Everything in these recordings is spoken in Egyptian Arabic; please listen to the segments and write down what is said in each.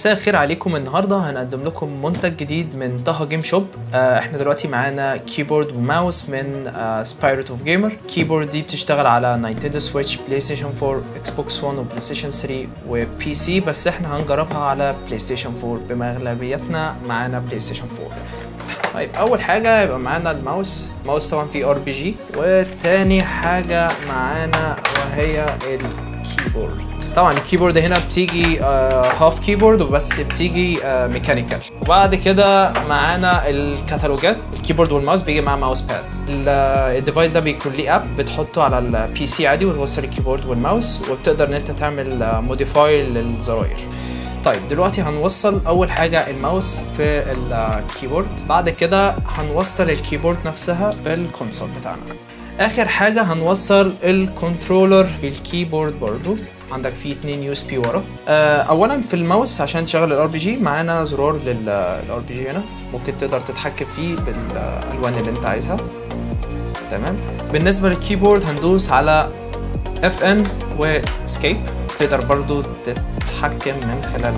مساء الخير عليكم النهارده هنقدم لكم منتج جديد من طه جيم شوب آه احنا دلوقتي معانا كيبورد وماوس من آه سبايرت اوف جيمر كيبورد دي بتشتغل على نينتندو سويتش بلاي ستيشن 4 اكس بوكس 1 وبلاي ستيشن 3 وبي سي بس احنا هنجربها على بلاي ستيشن 4 بما اغلبيتنا معانا بلاي ستيشن 4 طيب اول حاجه يبقى معانا الماوس ماوس طبعا فيه ار بي جي وتاني حاجه معانا وهي الكيبورد طبعا الكيبورد هنا بتيجي هاف كيبورد وبس بتيجي ميكانيكال وبعد كده معانا الكتالوجات الكيبورد والماوس بيجي مع ماوس باد الديفايس ده بيكون ليه اب بتحطه على البي سي عادي وتوصل الكيبورد والماوس وبتقدر ان انت تعمل موديفاي للزراير طيب دلوقتي هنوصل اول حاجه الماوس في الكيبورد بعد كده هنوصل الكيبورد نفسها بالكونسول بتاعنا اخر حاجه هنوصل الكنترولر بالكيبورد برضو عندك فيه اتنين يو اس بي ورا آه اولا في الماوس عشان تشغل الار بي جي معانا زرار للار بي جي هنا ممكن تقدر تتحكم فيه بالالوان اللي انت عايزها تمام بالنسبه للكيبورد هندوس على اف ان واسكيب تقدر برضو تتحكم من خلال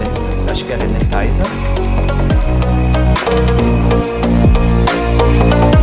الاشكال اللي انت عايزها